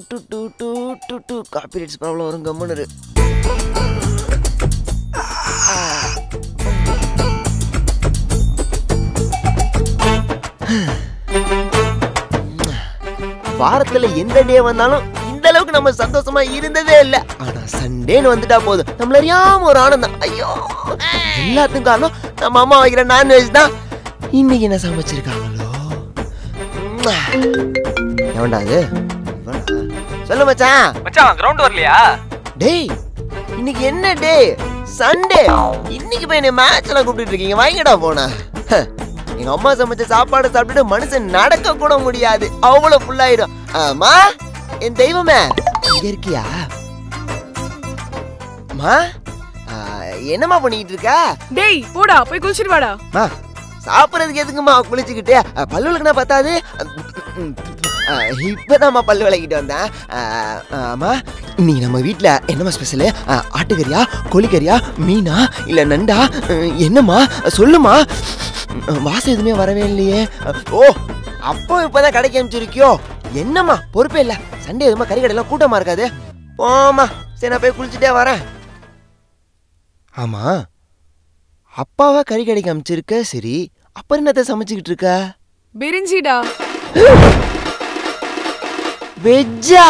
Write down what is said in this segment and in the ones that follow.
To டு டு டு டு காப்பிரைட்ஸ் ப்ராப்ளம் வரும் கம்முன்னு இரு. வாரத்துல எந்த டே வந்தாலும் இந்த அளவுக்கு நம்ம சந்தோஷமா இருந்ததே இல்ல ஆனா சண்டேன்னு வந்துட்டா போதும் நம்மள அறியாம ஒரு ஆனந்தம் ஐயோ எல்லாத்துக்கும் காரணம் நம்ம அம்மா வைக்கிற நான்வெஜ் தான் இன்னைக்கு என்ன சமைச்சிருக்காங்களோ உம்மா. எவன்டா அது இவனா? சொல்லு மச்சான் மச்சான் கிரவுண்ட் வரலையா டேய் இன்னைக்கு என்ன டே சண்டே இன்னைக்கு போய் என்ன மேட்ச் எல்லாம் கூப்பிட்டு இருக்கீங்க வாங்கடா போனா எங்க அம்மா சமைச்ச சாப்பாடு சாப்பிட்டுட்டு மனுஷன் நடக்க கூட முடியாது அவ்வளவு ஃபுல்லாயிடும் ஆமா என் தெய்வமே இங்க இருக்கியா அம்மா ஆ, என்னம்மா பண்ணிக்கிட்டு இருக்க டேய் போடா போய் குளிச்சிட்டு வாடா அம்மா சாப்பிட்றதுக்கு எதுக்கும்மா குளிச்சுக்கிட்டு அ, பல்லு விளக்குனா பத்தாது அ, இப்பதாம்மா பல்லு விளக்கிட்டு வந்தேன் அ, ஆமா இன்னைக்கு நம்ம வீட்டில் என்னம்மா ஸ்பெஷலு ஆட்டுக்கறியா கோழிக்கறியா மீனா இல்லை நண்டா அ, என்னம்மா சொல்லுமா அ, வாசம் எதுவுமே வரவே இல்லையே அ, ஓ அப்போ இப்போதான் கடைக்கு அனுப்பிச்சிருக்கியோ என்னம்மா பொறுப்பே இல்லை சண்டே எதுவுமா கறி கடையெல்லாம் கூட்டமாக இருக்காது போம்மா சரி நான் போய் குளிச்சுட்டே வரேன் ஆமா அப்பாவா கறி கடைக்கு அனுப்பிச்சிருக்க சரி அப்புறம் என்னத்தை சமைச்சுக்கிட்டு இருக்க பிரிஞ்சிடா வெஜ்ஜா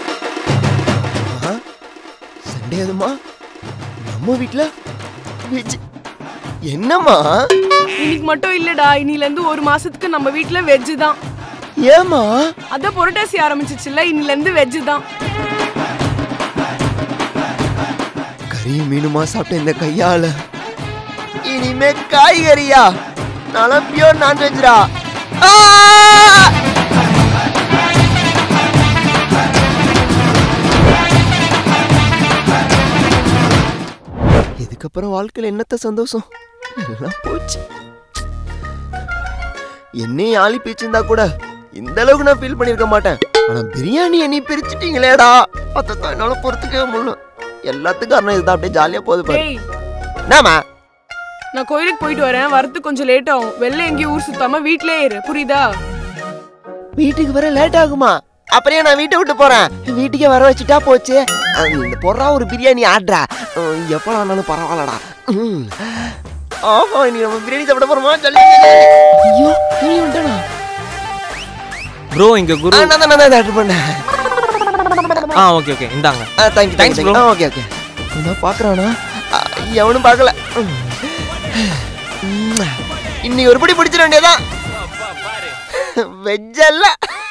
சண்டே எதுமா நம்ம வீட்ல வெஜ் என்னம்மா இன்னைக்கு மட்டும் இல்லடா இன்னில இருந்து ஒரு மாசத்துக்கு நம்ம வீட்ல வெஜ் தான் ஏமா அதான் புரட்டாசி ஆரம்பிச்சிச்சுல இன்னில இருந்து வெஜ் தான் கறியும் மீனுமா சாப்பிட்ட இந்த கையால இனிமே காய்கறியா நான் பியூர் நான்வெஜ்ரா இதுக்கப்புறம் வாழ்க்கையில என்னத்த சந்தோஷம் எல்லாம் போச்சு என்னையும் ஆளி பிரிச்சிருந்தா கூட இந்த அளவுக்கு நான் ஃபீல் பண்ணிருக்க மாட்டேன் ஆனா பிரியாணி என்னை பிரிச்சுட்டீங்களேடா அதான் என்னால பொறுத்துக்கவே முடியல எல்லாத்துக்கும் காரணம் இதுதான் அப்படியே ஜாலியா போகுது பாரு டேய் என்னம்மா நான் கோயிலுக்கு போயிட்டு வரேன் வரதுக்கு கொஞ்சம் லேட் ஆகும் வெளில எங்கேயும் ஊர் சுத்தாம வீட்லயே இரு புரியுதா வீட்டுக்கு வர லேட் ஆகுமா அப்புறம் நான் வீட்டை விட்டு போறேன் வீட்டுக்கே வர வச்சுட்டா போச்சு அஹ் இந்த பொறா ஒரு பிரியாணி ஆடுறா எப்போ ஆனாலும் பரவாயில்லடா ம். ஆஹா நீ நம்ம பிரியாணி சாப்பிட போறோமா ஜல்லி ஐயோ நீ வந்துட்டா ப்ரோ இங்க குரு நான் தான் நான் ஆர்டர் பண்ணேன் ஆ ஓகே ஓகே இந்தாங்க thank you Thanks, thanks bro. Bro okay okay என்ன பார்க்குறானா எவனும் பார்க்கல ம். இன்னைக்கு ஒரு படி பிடிச்சிட வேண்டியதான் வெஜ்ஜல்ல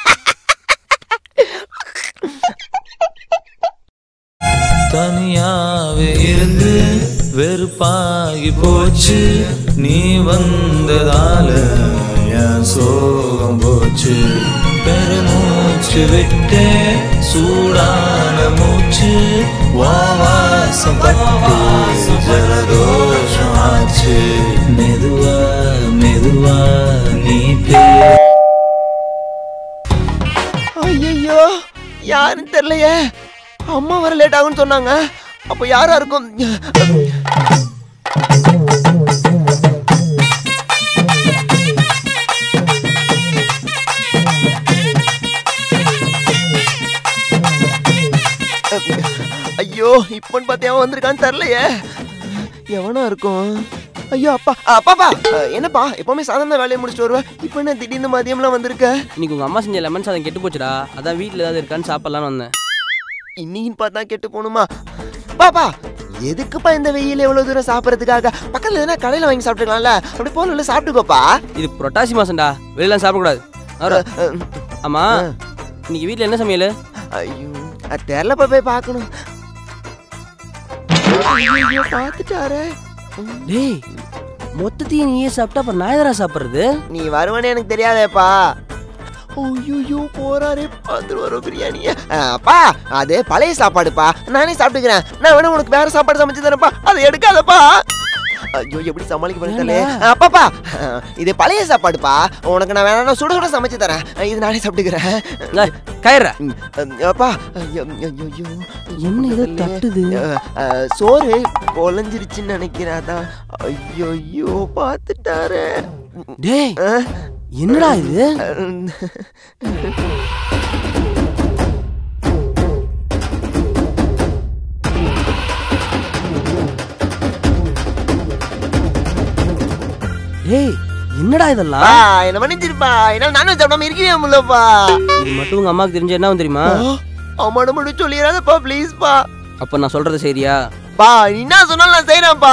தனியாவே இருந்து வெறுப்பாகி போச்சு நீ வந்ததால என் சோகம் போச்சு பெருமூச்சு விட்டே சூடான மூச்சு வாவாசம் பட்டு ஜலதோஷம் ஆச்சு மெதுவா மெதுவா நீ பே ஐயோ யாருன்னு தெரியலையே அம்மா வர லேட் ஆகும்னு சொன்னாங்க அப்போ யாரா இருக்கும் ஐயோ இப்போன்னு பார்த்து எவன் வந்திருக்கான்னு தெரியலையே எவனா இருக்கும் ஐயோ அப்பா அப்பாப்பா அஹ், என்னப்பா எப்பவுமே சாதாரண வேலையை முடிச்சுட்டு வருவேன் இப்போ என்ன திடீர்னு மதியம்லாம் வந்திருக்க இன்னைக்கு உங்க அம்மா செஞ்ச லெமன் சாதம் கெட்டு போச்சுடா அதான் வீட்ல ஏதாவது இருக்கான்னு சாப்பிடலாம்னு வந்தேன் இன்னைக்குன்னு பார்த்தா கெட்டு போகணுமா பாப்பா எதுக்குப்பா இந்த வெயில் எவ்வளவு தூரம் சாப்பிட்றதுக்காக பக்கத்துல எதனா கடையில வாங்கி சாப்பிட்டுக்கலாம்ல அப்படி போல சாப்பிட்டுக்கோப்பா இது புரட்டாசி மாசம்டா வெளியெல்லாம் சாப்பிடக்கூடாது வர. ஆமா இன்னைக்கு வீட்ல என்ன சமையல் ஐயோ அது தெரியலப்பா போய் பார்க்கணும் ஐயோ பார்த்துட்டாரே டேய் மொத்தத்தையும் நீயே சாப்பிட்டா அப்புறம் நான் எதரா சாப்பிட்றது நீ வருவனே எனக்கு தெரியாதேப்பா ஐயோ போறாரே பார்த்துட்டு வரும் பிரியாணிய அப்பா அது பழைய சாப்பாடுப்பா நானே சாப்பிட்டுக்கிறேன் நான் வேணா உனக்கு வேற சாப்பாடு சமைச்சு தரேன்ப்பா அதை எடுக்காதப்பா ஐயோ எப்படி சமாளிக்க பண்ணல அப்பாப்பா இது பழைய சாப்பாடுப்பா உனக்கு நான் வேணா சுட சுட சமைச்சு தரேன் இது நானே சாப்பிட்டுக்கிறேன் கயிறா ம், அப்பா ஐயோ ஐயோ, ஐயோ என்ன இது தட்டுது? அஹ், அஹ், சோறு குழஞ்சிருச்சுன்னு நினைக்கிறேன் அதான் ஐயோ ஐயோ பார்த்துட்டாரு டேய் என்னடா இது டேய் என்னடா இதெல்லாம் பா என்ன மன்னிச்சிருப்பா என்னால நானும் சாப்பிடாம இருக்கவே முடியலப்பா இது மட்டும் உங்க அம்மாக்கு தெரிஞ்ச என்ன தெரியுமா அம்மாட்ட மட்டும் சொல்லிடாதப்பா ப்ளீஸ்ப்பா அப்ப நான் சொல்றது சரியா பா நீ என்ன சொன்னாலும் நான் செய்யறேன்ப்பா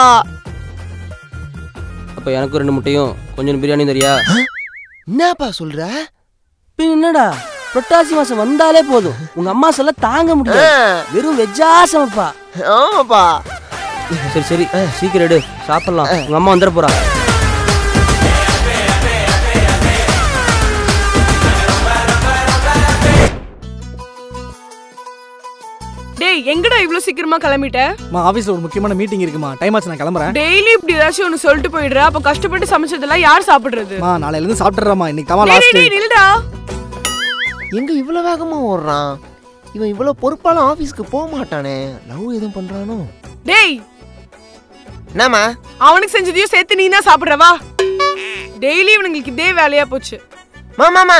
அப்ப எனக்கும் ரெண்டு முட்டையும் கொஞ்சம் பிரியாணி தெரியா என்னப்பா சொல்ற பின் என்னடா புரட்டாசி மாசம் வந்தாலே போதும் உங்க அம்மா சொல்ல தாங்க முடியாது வெறும் வெஜ்ஜா சமைப்பா ஆமாப்பா சரி சரி சீக்கிரம் எடு சாப்பிடலாம் உங்க அம்மா வந்துட போறா டேய் எங்கடா இவ்ளோ சீக்கிரமா கிளம்பிட்ட மா ஆஃபீஸில் ஒரு முக்கியமான மீட்டிங் இருக்குமா டைம் ஆச்சு நான் கிளம்புறேன் டெய்லி இப்படி ஏதாச்சும் ஒன்னு சொல்லிட்டு போயிடுற அப்ப கஷ்டப்பட்டு சமைச்சதெல்லாம் யார் சாப்பிடுறது மா நாளையிலேருந்து சாப்பிட்றேம்மா இன்னைக்கு தான் டேய், லாஸ்ட் டேய், டேய், நில்லுடா எங்க இவ்வளவு வேகமா ஓடுறான் இவன் இவ்வளவு பொறுப்பால ஆபீஸ்க்கு போக மாட்டானே லவ் எதுவும் பண்றானோ டேய் என்னம்மா அவனுக்கு செஞ்சதையும் சேர்த்து நீ தான் சாப்பிடுறவா டெய்லி இவனுங்களுக்கு இதே வேலையா போச்சு மாமாமா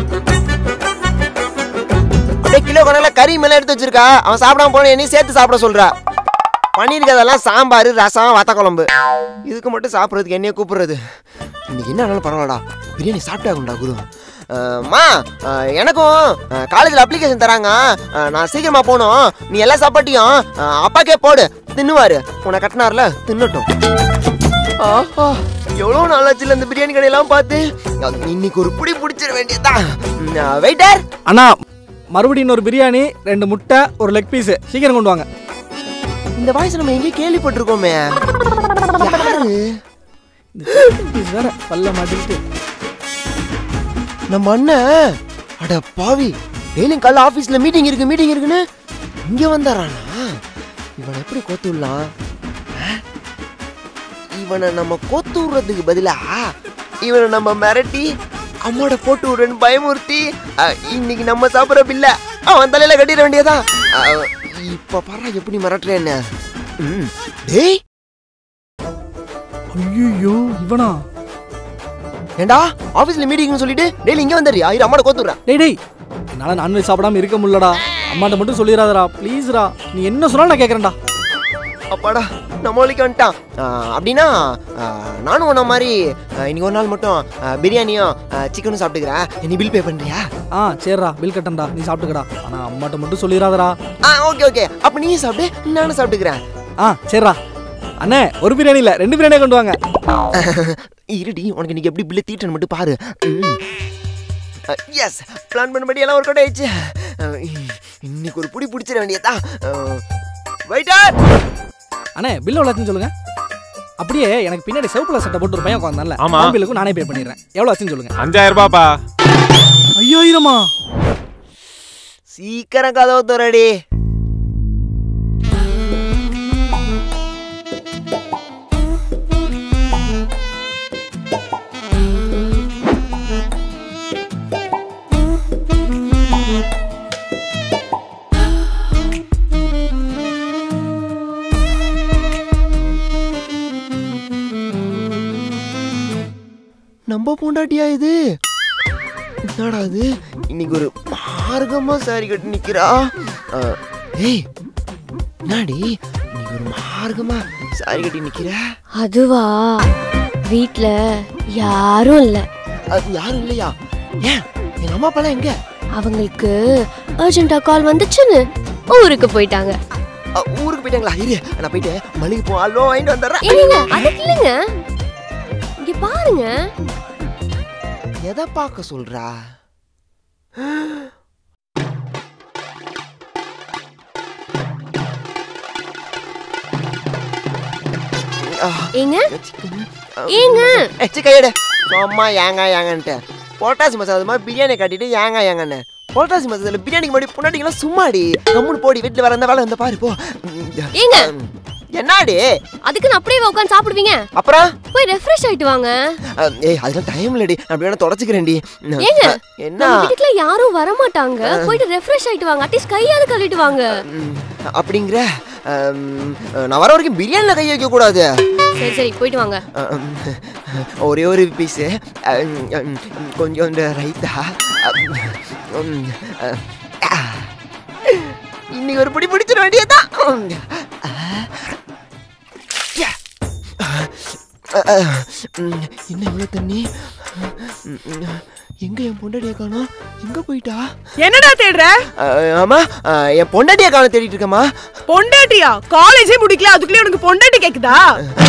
அப்படியே கிலோ கணக்குல கறி மேல எடுத்து வச்சிருக்கா அவன் சாப்பிடாம போன என்னையும் சேர்த்து சாப்பிட சொல்றா பண்ணியிருக்கதெல்லாம் சாம்பார் ரசம் வத்த குழம்பு இதுக்கு மட்டும் சாப்பிட்றதுக்கு என்னைய கூப்பிடுறது இன்னைக்கு என்ன ஆனாலும் பரவாயில்லடா பிரியாணி சாப்பிட்டாகும்டா குரு அம்மா எனக்கும் காலேஜில் அப்ளிகேஷன் தராங்க அஹ், நான் சீக்கிரமா போகணும் நீ எல்லா சாப்பாட்டையும் அஹ், அப்பாக்கே போடு தின்னுவாரு உன்னை கட்டினார்ல தின்னட்டும் ஆஹா எவ்வளோ நாளாச்சுல இந்த பிரியாணி கடையெல்லாம் பார்த்து இன்னைக்கு ஒரு புடி பிடிச்சிட வேண்டியதுதான் வெயிட்டர் அண்ணா மறுபடியும் இன்னொரு பிரியாணி ரெண்டு முட்டை ஒரு லெக் பீஸ் சீக்கிரம் கொண்டு வாங்க இந்த வாய்ஸ் நம்ம எங்கேயும் கேள்விப்பட்டிருக்கோமே யாரு பீஸ் வேற பல்ல மாட்டிக்கிட்டு நம்ம அண்ணன் அட பாவி டெய்லியும் காலைல ஆஃபீஸில் மீட்டிங் இருக்கு மீட்டிங் இருக்குன்னு இங்கே வந்தாரானா இவனை எப்படி கோத்து விடலாம் ஆ? இவனை நம்ம கோத்து விடுறதுக்கு பதிலா இவனை நம்ம மிரட்டி அம்மாவோட போட்டு விடுறேன்னு பயமுறுத்தி அ, இன்னைக்கு நம்ம சாப்பிட்ற பில்ல அவன் தலையில கட்டிட வேண்டியதா இப்ப பாரு எப்படி மிரட்டுறேன்னு ம். டேய் ஐயோ இவனா ஏண்டா ஆஃபீஸில் மீட்டிங்னு சொல்லிட்டு டெய்லி இங்கே வந்துடுறியா ஆயிரம் அம்மாவோட கோத்து விடுறேன் டேய் டேய் என்னால் நான்வெஜ் சாப்பிடாம இருக்க முடியலடா அம்மாட்ட மட்டும் சொல்லிடாதடா ப்ளீஸ்ரா நீ என்ன சொன்னாலும் நான் கேட்குறேன்டா அப்பாடா நம்ம வழிக்கு வந்துட்டான் ஆ, அப்படின்னா ஆ, நானும் உன்ன மாதிரி ஆ, இன்னைக்கு ஒரு நாள் மட்டும் ஆ, பிரியாணியும் ஆ, சிக்கனும் சாப்பிட்டுக்கிறேன் நீ பில் பே பண்ணுறியா ஆ சரிடா பில் கட்டன்டா நீ சாப்பிட்டுக்கடா ஆனால் அம்மாட்ட மட்டும் சொல்லிடாதடா ஆ ஓகே ஓகே அப்போ நீயும் சாப்பிட்டு நானும் சாப்பிட்டுக்கிறேன் ஆ சரிடா அண்ணே ஒரு பிரியாணி இல்லை ரெண்டு பிரியாணியை கொண்டு வாங்க இருடி உனக்கு இன்னைக்கு எப்படி பில்லு தீட்டுன்னு மட்டும் பாரு எஸ் பிளான் பண்ணபடி எல்லாம் ஒர்க் அவுட் ஆயிடுச்சு ஆ, இன்னைக்கு ஒரு புடி பிடிச்சிட வேண்டியதா வெயிட்டர் அண்ணே பில் எவ்வளோச்சுன்னு சொல்லுங்க அப்படியே எனக்கு பின்னாடி சிவப்புல சட்டை போட்டு ஒரு பையன் உட்காந்தான்ல ஆமா. அவன் பில்லுக்கும் நானே பே பண்ணிடுறேன் எவ்வளோ ஆச்சுன்னு சொல்லுங்க அஞ்சாயிரம் ரூபாப்பா ஐயாயிரமா சீக்கிரம் கதவு துறடி நம்ம பொண்டாட்டியா இது என்னடா இது இன்னைக்கு ஒரு மார்க்கமா சாரி கட்டி நிக்கிறா அஹ், ஏய் என்னடி இன்னைக்கு ஒரு மார்க்கமா சாரி கட்டி நிக்கிற அதுவா வீட்ல யாரும் இல்ல அது யாரும் இல்லையா ஏன் எங்க அம்மா அப்பாலாம் எங்க அவங்களுக்கு அர்ஜென்ட்டா கால் வந்துச்சுன்னு ஊருக்கு போயிட்டாங்க அஹ், ஊருக்கு போயிட்டாங்களா இரு நான் போயிட்டு மளிகை போ அல்வா வாங்கிட்டு வந்துடுறேன் இல்லைங்க அதுக்கு இல்லைங்க இங்க பாருங்க எதை பார்க்க சொல்றா ஏங்க ஏங்க ஏச்சு கையெடு சும்மா ஏங்க ஏங்கன்ட்டு பொட்டாசி மசாலா அது மாதிரி பிரியாணி கட்டிட்டு ஏங்க ஏங்கன்னு பொட்டாசி மசாலா பிரியாணிக்கு முன்னாடி பொண்டாட்டிங்களாம் சும்மாடி கம்முன்னு போடி வீட்டில் வர அந்த வேலை வந்து பாரு போ ஏங்க? என்னாடி அதுக்கு நான் அப்படியே உட்காந்து சாப்பிடுவீங்க அப்புறம் போய் ரெஃப்ரெஷ் ஆயிட்டு வாங்க அஹ், ஏய் அதெல்லாம் டைம் இல்லடி அப்படி வேணா தொடச்சிக்கிறேன்டி ஏங்க அஹ், என்ன நம்ம வீட்டுக்குள்ள யாரும் வர மாட்டாங்க போயிட்டு ரெஃப்ரெஷ் ஆயிட்டு வாங்க அட்லீஸ்ட் கையாவது கழுவிட்டு வாங்க ம், அப்படிங்கிற அம், நான் வர வரைக்கும் பிரியாணியில் கை வைக்க கூடாது சரி சரி போயிட்டு வாங்க அம், ஒரே ஒரு பீஸு கொஞ்சம் இந்த ரைத்தா அம், அஹ், ஆ. இன்னைக்கு ஒரு பிடி பிடிச்சிட வேண்டியதான் ம், என்ன இவ்வளோ தண்ணி ம், ம், எங்க என் பொண்டாட்டியை காணோம் எங்க போயிட்டா என்னடா தேடுற அஹ், ஆமா அஹ், என் பொண்டாட்டியை காண தேடிட்டு இருக்கேம்மா பொண்டாட்டியா காலேஜே முடிக்கல அதுக்குள்ளே உனக்கு பொண்டாட்டி கேக்குதா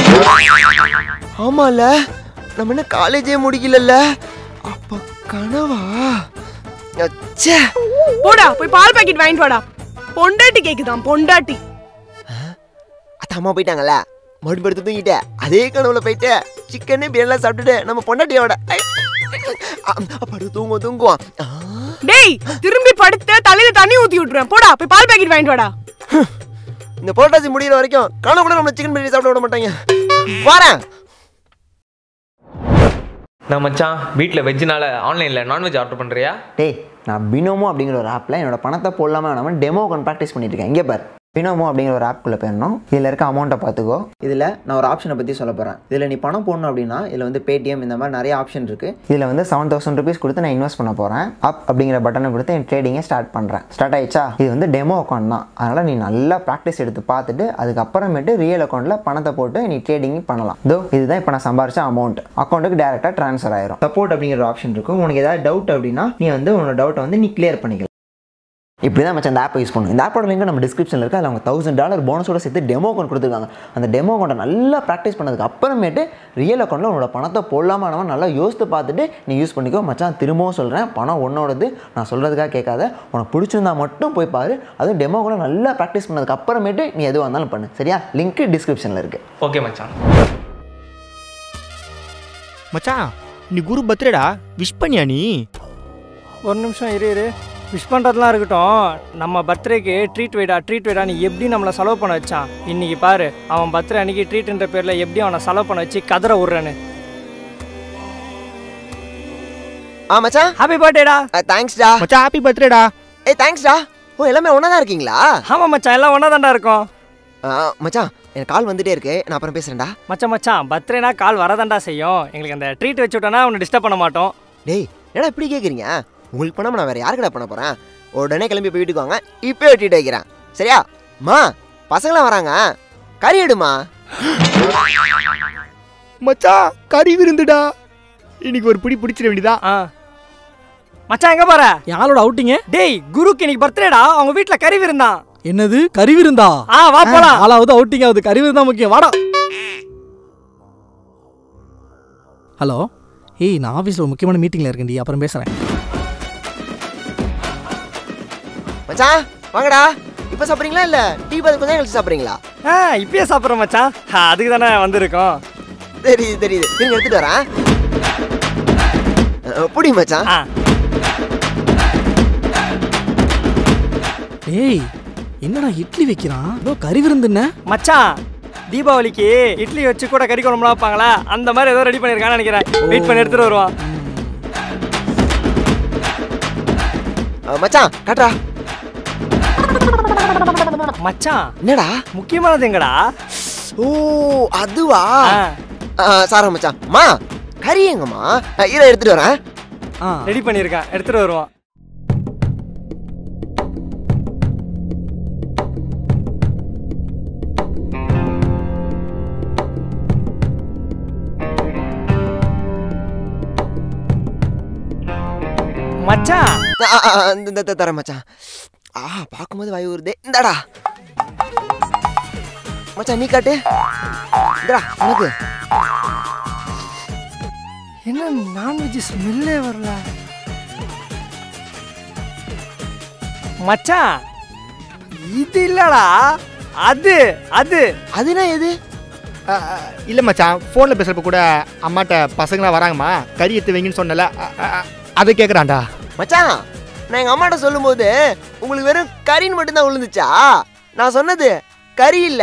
ஆமால நம்ம என்ன காலேஜே முடிக்கலல்ல அப்ப கனவா ச்சே போடா போய் பால் பாக்கெட் வாங்கிட்டு வாடா பொண்டாட்டி கேக்குதான் பொண்டாட்டி அத்த அம்மா போயிட்டாங்கல்ல மறுபடியும் படுத்து தூங்கிட்ட அதே கனவுல போயிட்டு சிக்கனு பிரியாணிலாம் சாப்பிட்டுட்டு நம்ம பொண்டாட்டியோட ஐ, அ, படுத்து தூங்குவோம் தூங்குவோம் ஆ, டேய் திரும்பி படுத்த தலையில தண்ணி ஊத்தி விட்டுறேன் போடா போய் பால் பாக்கெட் வாங்கிட்டு வாடா இந்த புரட்டாசி முடியிற வரைக்கும் கனவு கூட நம்ம சிக்கன் பிரியாணி சாப்பிட விட மாட்டாங்க வரேன் நான் மச்சான் வீட்டில் வெஜ்ஜுனால ஆன்லைனில் நான்வெஜ் ஆர்டர் பண்ணுறியா டேய் நான் பினோமோ அப்படிங்கிற ஒரு ஆப்பில் என்னோட பணத்தை போடலாமா வேணாமல் டெமோ உட்காந்து ப்ராக்டிஸ் பண்ணிட்டு இருக்கேன் இங்கே பார் பினோமோ அப்படிங்கிற ஒரு ஆப்குள்ளே போயிடணும் இதில் இருக்க அமௌண்ட்டை பார்த்துக்கோ இதில் நான் ஒரு ஆப்ஷனை பற்றி சொல்ல போகிறேன் இதில் நீ பணம் போடணும் அப்படின்னா இதில் வந்து பேடிஎம் இந்த மாதிரி நிறைய ஆப்ஷன் இருக்குது இதில் வந்து செவன் தௌசண்ட் ருபீஸ் கொடுத்து நான் இன்வெஸ்ட் பண்ண போகிறேன் அப் அப்படிங்கிற பட்டனை கொடுத்து என் ட்ரேடிங்கை ஸ்டார்ட் பண்ணுறேன் ஸ்டார்ட் ஆயிடுச்சா இது வந்து டெமோ அக்கௌண்ட் தான் அதனால் நீ நல்லா ப்ராக்டிஸ் எடுத்து பார்த்துட்டு அதுக்கப்புறமேட்டு ரியல் அக்கௌண்ட்டில் பணத்தை போட்டு நீ ட்ரேடிங் பண்ணலாம் இதோ இதுதான் இப்போ நான் சம்பாரிச்ச அமௌண்ட் அக்கௌண்ட்டுக்கு டேரெக்டாக ட்ரான்ஸ்ஃபர் ஆயிரும் சப்போர்ட் அப்படிங்கிற ஆப்ஷன் இருக்கும் உனக்கு ஏதாவது டவுட் அப்படின்னா நீ வந்து உன்னோட டவுட்டை வந்து நீ கிளியர் பண்ணிக்கலாம் இப்படி தான் மச்சான் இந்த ஆப்பை யூஸ் பண்ணும் இந்த ஆப்போட லிங்க் நம்ம டிஸ்கிரிப்ஷனில் இருக்குது அதில் அவங்க தௌசண்ட் டாலர் போனஸோட சேர்த்து டெமோ அக்கௌண்ட் கொடுத்துருக்காங்க அந்த டெமோ அக்கௌண்ட்டை நல்லா ப்ராக்டிஸ் பண்ணதுக்கு அப்புறமேட்டு ரியல் அக்கௌண்ட்டில் உன்னோட பணத்தை போடலாமா வேணாமா நல்லா யோசித்து பார்த்துட்டு நீ யூஸ் பண்ணிக்கோ மச்சான் திரும்பவும் சொல்கிறேன் பணம் உன்னோடது நான் சொல்கிறதுக்காக கேட்காத உனக்கு பிடிச்சிருந்தா மட்டும் போய் பாரு அதுவும் டெமோ கூட நல்லா ப்ராக்டிஸ் பண்ணதுக்கு அப்புறமேட்டு நீ எதுவாக இருந்தாலும் பண்ணு சரியா லிங்க் டிஸ்கிரிப்ஷனில் இருக்குது ஓகே மச்சான் மச்சான் நீ குரு பர்த்டேடா விஷ் பண்ணியா நீ ஒரு நிமிஷம் இரு இரு விஷ் பண்ணுறதுலாம் இருக்கட்டும் நம்ம பர்த்டேக்கு ட்ரீட் வைடா ட்ரீட் வைடா நீ எப்படி நம்மளை செலவு பண்ண வச்சான் இன்னைக்கு பாரு அவன் பர்த்டே அன்னைக்கு ட்ரீட்ன்ற பேரில் எப்படி அவனை செலவு பண்ண வச்சு கதற விட்றேன்னு ஆ மச்சான் ஹாப்பி பர்த்டேடா தேங்க்ஸ்டா மச்சான் ஹாப்பி பர்த்டேடா ஏய் தேங்க்ஸ்டா ஓ எல்லாமே ஒன்றா தான் இருக்கீங்களா ஆமாம் மச்சான் எல்லாம் ஒன்றா தாண்டா இருக்கும் ஆ, மச்சான் எனக்கு கால் வந்துட்டே இருக்கு நான் அப்புறம் பேசுறேன்டா மச்சான் மச்சான் பர்த்டேனா கால் வரதாண்டா செய்யும் எங்களுக்கு அந்த ட்ரீட் வச்சு விட்டோன்னா உன்னை டிஸ்டர்ப் பண்ண மாட்டோம் டேய் என்னடா இப்படி கேட்குறீங்க உங்களுக்கு பண்ணாம நான் வேற யாருக்கடா பண்ண போறேன் உடனே கிளம்பி போய் வீட்டுக்கு வாங்க இப்போ வெட்டிட்டு வைக்கிறேன் சரியா மா பசங்களாம் வராங்க கறி எடுமா மச்சான் கறி விருந்துடா இன்னைக்கு ஒரு பிடி பிடிச்சிட வேண்டியதா ஆ மச்சான் எங்கே போற யாரோட அவுட்டிங்க டேய் குருக்கு இன்னைக்கு பர்த்டேடா அவங்க வீட்டில் கறி விருந்தான் என்னது கறி விருந்தா ஆ வா போலாம் ஆளாவது அவுட்டிங் ஆகுது கறி விருந்தா முக்கியம் வாடா ஹலோ ஏய் நான் ஆஃபீஸில் ஒரு முக்கியமான மீட்டிங்கில் இருக்கேன்டி அப்புறம் பேசுகிறேன் மச்சான் வாங்கடா இப்போ சாப்பிட்றீங்களா இல்லை டீ பார்த்து கொஞ்சம் கழிச்சு சாப்பிட்றீங்களா ஆ இப்பயே சாப்பிட்றோம் மச்சான் ஆ, அதுக்கு தானே வந்திருக்கோம் தெரியுது தெரியுது நீங்க எடுத்துட்டு வரேன் அஹ், புடி மச்சான் ஆ ஏய் என்னடா இட்லி வைக்கிறான் ஏதோ கறி விருந்துன்னு மச்சான் தீபாவளிக்கு இட்லி வச்சு கூட கறி குழம்புலாம் வைப்பாங்களா அந்த மாதிரி ஏதோ ரெடி பண்ணியிருக்கான்னு நினைக்கிறேன் வெயிட் பண்ணி எடுத்துட்டு வருவான் அஹ், மச்சான் காட்டுறா மச்சான் என்னடா முக்கியமானது எங்கடா ஓ அதுவா ஆ, அஹ், சாரா மச்சான் மா கறி எங்கம்மா அஹ், இதை எடுத்துட்டு வரேன் ஆ ரெடி பண்ணியிருக்கான் எடுத்துட்டு வருவான் மச்சான் அஹ், அஹ், அஹ், இந்த இந்த தரேன் மச்சான் ஆ பார்க்கும்போது வாய் ஊறுதே இந்தாடா மச்சான் நீ காட்டு இந்தடா உனக்கு என்ன நான்வெஜ் ஸ்மெல்லே வரல மச்சான் இது இல்லடா அது அது அதுனா எது இல்லை மச்சான் ஃபோனில் பேசுகிறப்ப கூட அம்மாட்ட பசங்களாம் வராங்கம்மா கறி எடுத்து வைங்கன்னு சொன்னல அ- அ- அதை கேட்குறான்டா மச்சான் நான் எங்க அம்மாட்ட சொல்லும்போது உங்களுக்கு வெறும் கறின்னு மட்டும்தான் விழுந்துச்சா நான் சொன்னது கறி இல்ல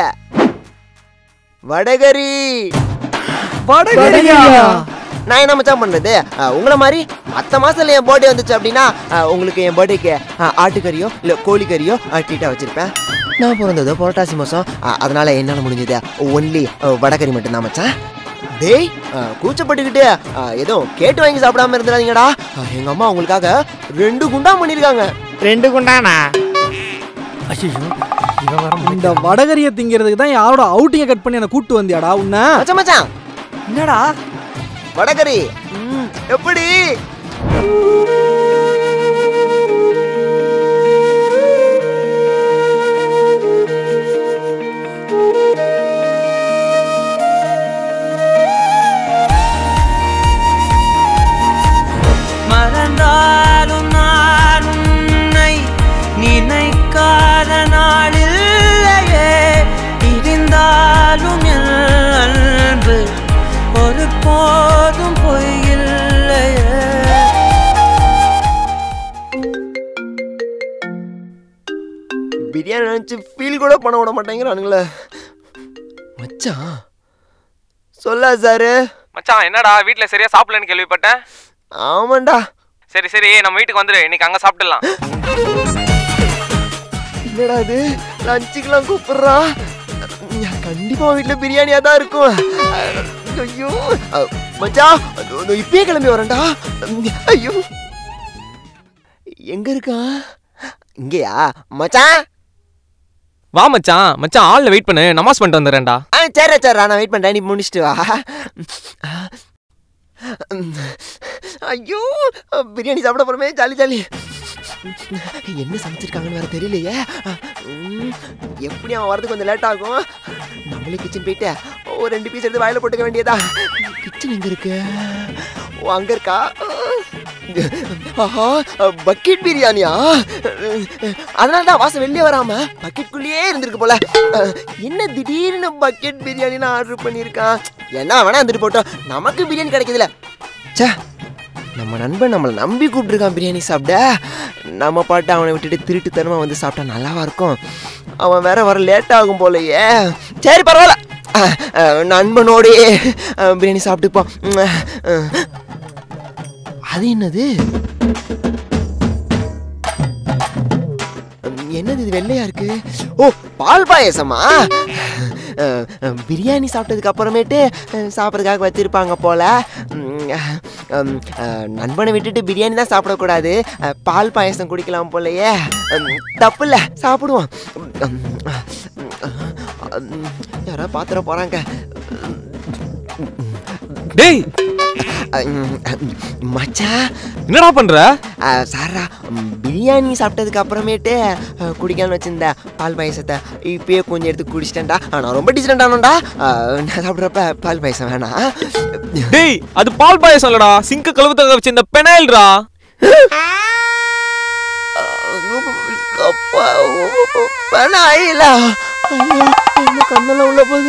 வடகரி வடகரியா நான் என்ன மச்சான் பண்றது அஹ், உங்களை மாதிரி மற்ற மாசத்துல என் பர்த்டே வந்துச்சு அப்படின்னா அஹ், உங்களுக்கு என் பர்த்டேக்கு ஆட்டுக்கறியோ இல்ல கோழிக்கறியோ ட்ரீட்டா வச்சிருப்பேன் நான் பிறந்தது புரட்டாசி மாசம் அஹ், அதனால என்னால முடிஞ்சது ஒன்லி வடகரி மட்டும்தான் மச்சான் டேய் அஹ், கூச்சப்பட்டுக்கிட்டு அஹ், ஏதோ கேட்டு வாங்கி சாப்பிடாம இருந்துடாதீங்கடா அஹ், எங்க அம்மா உங்களுக்காக ரெண்டு குண்டா பண்ணிருக்காங்க ரெண்டு குண்டானா இந்த வடகரியை திங்கிறதுக்கு தான் யாரோட அவுட்டிங்கை கட் பண்ணி என்னை கூட்டு வந்தியாடா உன்னை மச்சான் மச்சான் என்னடா வடகரி ம், எப்படி மறந்தாலும் நான் உன்னை நினைக்காத நாளில்லையே பிரிந்தாலும் என் அன்பு ஒரு போதும் பொய்யில்லையே பிரியாணி நினச்சி ஃபீல் கூட பண்ண விட மாட்டேங்கிறானுங்களே மச்சான் சொல்லா சாரு மச்சான் என்னடா வீட்டில் சரியா சாப்பிடலன்னு கேள்விப்பட்டேன் ஆமாண்டா சரி சரி நம்ம வீட்டுக்கு வந்துடு இன்னைக்கு அங்கே சாப்பிடலாம் என்னடா இது லஞ்சுக்கெல்லாம் கூப்பிடுறா கண்டிப்பா வீட்டில் பிரியாணியா தான் இருக்கும் ஐயோ அஹ், மச்சான் அதோ, அதோ, இப்பயே கிளம்பி வரேன்டா ஐயோ எங்க இருக்கான் இங்கேயா மச்சான் வா மச்சான் மச்சான் ஆளில் வெயிட் பண்ணு நமாஸ் பண்ணிட்டு வந்துடுறேன்டா ஆ சரி சரி நான் வெயிட் பண்ணுறேன் நீ முடிச்சிட்டு வா ஐயோ பிரியாணி சாப்பிட போறமே ஜாலி ஜாலி என்ன சமைச்சிருக்காங்கன்னு வேற தெரியலையே ம், எப்படி அவன் வரதுக்கு கொஞ்சம் லேட் ஆகும் நம்மளே கிச்சன் போயிட்டு ஒரு ரெண்டு பீஸ் எடுத்து வாயில போட்டுக்க வேண்டியதா கிச்சன் எங்க இருக்கு ஓ அங்க இருக்கா ஆஹா பக்கெட் பிரியாணியா அதனால தான் வாசம் வெளியே வராம பக்கெட்குள்ளேயே இருந்திருக்கு போல என்ன திடீர்னு பக்கெட் பிரியாணி நான் ஆர்டர் பண்ணியிருக்கான் என்ன வேணா இருந்துட்டு போட்டோம் நமக்கு பிரியாணி கிடைக்குதுல ச்சே நம்ம நண்பன் நம்மளை நம்பி கூப்பிட்டுருக்கான் பிரியாணி சாப்பிட நம்ம பாட்டு அவனை விட்டுட்டு திருட்டுத்தனமாக வந்து சாப்பிட்டா நல்லாவா இருக்கும் அவன் வேற வர லேட் ஆகும் போலயே சரி பரவாயில்ல அஹ், அஹ், நண்பனோடையே அஹ், பிரியாணி சாப்பிட்டுப்போம் உம், அஹ். அது என்னது உம், என்னது இது வெள்ளையா இருக்கு ஓ பால் பாயசமா அஹ், அஹ், பிரியாணி சாப்பிட்டதுக்கு அப்புறமேட்டு அஹ், சாப்பிட்றதுக்காக வச்சிருப்பாங்க போல உம், அஹ், உம், அஹ், நண்பனை விட்டுட்டு பிரியாணி தான் சாப்பிடக்கூடாது அஹ், பால் பாயசம் குடிக்கலாம் போலயே உம், தப்பு இல்லை சாப்பிடுவோம் உம், உம், உம், யாரோ பாத்திர போறாங்க டேய் மச்சான் என்னடா பண்ற சாரா ம், பிரியாணி சாப்பிட்டதுக்கு அப்புறமேட்டு அஹ், குடிக்கலாம்னு வச்சிருந்த பால் பாயசத்தை இப்பயே கொஞ்சம் எடுத்து குடிச்சிட்டேன்டா ஆ, நான் ரொம்ப டிசிடென்ட் ஆனோம்டா அஹ், நான் சாப்பிட்றப்ப பால் பாயசம் வேணாம் டேய் அது பால் பாயசம் இல்லடா சிங்க கழுவுத்தக வச்சு இந்த பெனாயில்டா அப்பா வேணாம் ஐயில ஐயோ என்ன கண்ணெல்லாம் உள்ள போகுது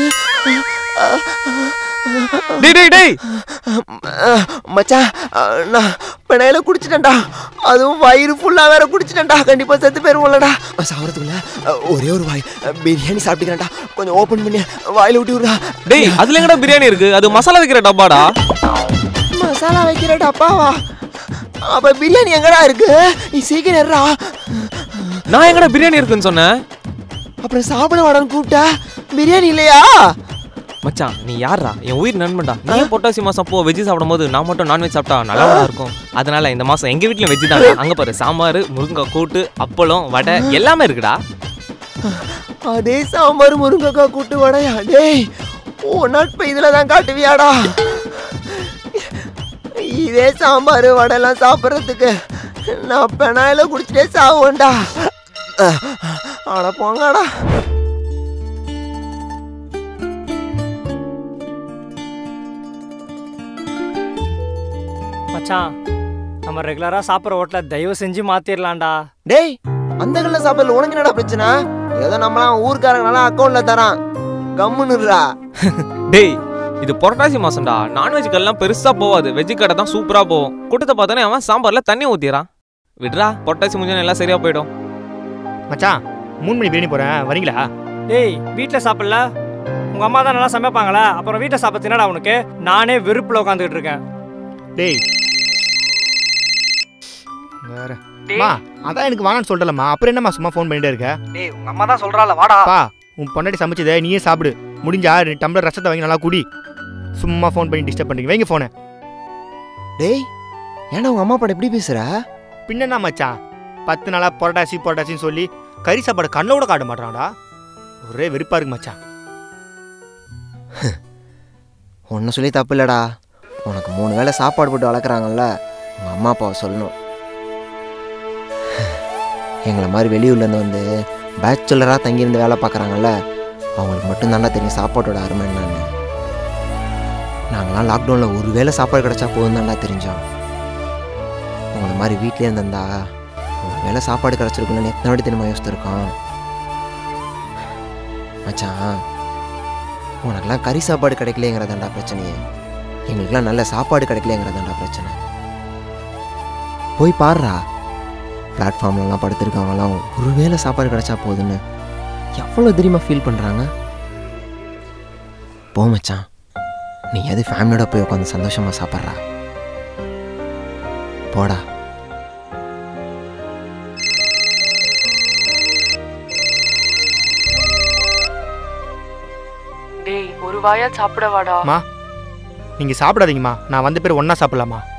டேய் டேய் டேய் அஹ், மச்சான் அஹ், நான் பிணையில குடிச்சிட்டேன்டா அதுவும் வயிறு ஃபுல்லாக வேற குடிச்சிட்டேன்டா கண்டிப்பாக செத்து போயிருவோம்லடா சாப்பிட்றதுக்குள்ள அஹ், ஒரே ஒரு வாய் அஹ், பிரியாணி சாப்பிட்டுக்கிறேன்டா கொஞ்சம் ஓப்பன் பண்ணி வாயில ஊட்டி விட்றா டேய் அதுல எங்கடா பிரியாணி இருக்கு அது மசாலா வைக்கிற டப்பாடா மசாலா வைக்கிற டப்பாவா அப்ப பிரியாணி எங்கடா இருக்கு நீ சீக்கிரம் ஏறுடா. நான் எங்கடா பிரியாணி இருக்குன்னு சொன்னேன் அப்புறம் சாப்பிட வாடான்னு கூப்பிட்டா பிரியாணி இல்லையா மச்சான் நீ யாரா என் உயிர் நண்பன்டா நீ பொட்டாசி மாசம் போ வெஜ் சாப்பிடும்போது நான் மட்டும் நான்வெஜ் சாப்பிட்டா நல்லா இருக்கும் அதனால இந்த மாசம் எங்க வீட்லயும் வெஜ் தான் அங்க பாரு சாம்பார் முருங்கக்காய் கூட்டு அப்பளம் வடை எல்லாமே இருக்குடா அதே சாம்பார் முருங்கக்காய் கூட்டு வடையா டேய் ஓ நட்பு இதுல தான் காட்டுவியாடா இதே சாம்பார் வடைலாம் சாப்பிட்றதுக்கு நான் பெனாயில குடிச்சிட்டே சாவுவேன்டா ஆட போங்கடா மச்சான் நம்ம ரெகுலராக சாப்பிட்ற ஹோட்டலை தயவு செஞ்சு மாற்றிடலாம்டா டேய் அந்த கல்ல சாப்பிடல உனக்கு என்னடா பிரச்சனை ஏதோ நம்மளாம் ஊர்க்காரங்களாம் அக்கௌண்ட்ல தரான் கம்முன்னுடுறா டேய் இது புரட்டாசி மாசம்டா நான்வெஜ் கல்லாம் பெருசா போவாது வெஜ் கடை தான் சூப்பரா போகும் கூட்டத்தை பார்த்தானே அவன் சாம்பார்ல தண்ணி ஊத்திடுறான் விடுறா புரட்டாசி முடிஞ்சா எல்லாம் சரியா போயிடும் மச்சான் மூணு மணி பிரியாணி போகிறேன் வரீங்களா டேய் வீட்டில் சாப்பிடல உங்கள் அம்மா தான் நல்லா சமைப்பாங்களா அப்புறம் வீட்டை சாப்பிட என்னடா உனக்கு நானே வெறுப்பில் உட்காந்துக்கிட்டு இருக்கேன் டேய் வேற அம்மா அதான் எனக்கு வேணாம்னு சொல்லலம்மா அப்புறம் என்னம்மா சும்மா ஃபோன் பண்ணிட்டே இருக்க டேய் உங்கள் அம்மா தான் சொல்கிறாள் வாடா பா உன் பொண்டாட்டி சமைச்சதை நீயே சாப்பிடு முடிஞ்சா ரெண்டு டம்ளர் ரசத்தை வாங்கி நல்லா குடி சும்மா ஃபோன் பண்ணி டிஸ்டர்ப் பண்ணுறீங்க வைங்க ஃபோனை டேய் ஏன்டா உங்க அம்மா அப்பா எப்படி பேசுற பின்னென்ன மச்சான் பத்து நாளா புரட்டாசி புரட்டாசின்னு சொல்லி கறி சாப்பாடு கண்ணில் கூட காட்ட மாட்டான்டா ஒரே வெறுப்பா இருக்கு மச்சான் ஒன்றும் சொல்லி தப்பு இல்லைடா உனக்கு மூணு வேளை சாப்பாடு போட்டு வளர்க்குறாங்கல்ல உங்கள் அம்மா அப்பாவை சொல்லணும் எங்களை மாதிரி வெளியூர்லேருந்து வந்து பேச்சுலராக தங்கியிருந்து வேலை பார்க்குறாங்கல்ல அவங்களுக்கு மட்டும்தான்டா தெரியும் சாப்பாட்டோட அருமை என்னன்னு நாங்களாம் லாக்டவுனில் ஒரு வேளை சாப்பாடு கிடச்சா போதும் தான்டா தெரிஞ்சோம் உங்களை மாதிரி வீட்லேயே இருந்திருந்தா ஒரு வேளை சாப்பாடு கிடச்சிருக்குன்னு எத்தனை வாட்டி தெரியுமா யோசிச்சிருக்கோம் மச்சான் உனக்கெல்லாம் கறி சாப்பாடு கிடைக்கலங்கிறதாண்டா பிரச்சனையே எங்களுக்கெல்லாம் நல்ல சாப்பாடு கிடைக்கலங்கிறதாண்டா பிரச்சனை போய் பாருடா பிளாட்ஃபார்ம்லலாம் படுத்திருக்கவங்கலாம் ஒரு வேளை சாப்பாடு கிடைச்சா போதுன்னு எவ்வளோ தெரியுமா ஃபீல் பண்ணுறாங்க போ மச்சான் நீ எது ஃபேமிலியோட போய் உட்காந்து சந்தோஷமா சாப்பிட்றா போடா டேய் ஒரு வாயா சாப்பிட வாடா மா நீங்கள் சாப்பிடாதீங்கம்மா நான் வந்த பேர் ஒன்றா சாப்பிடலாமா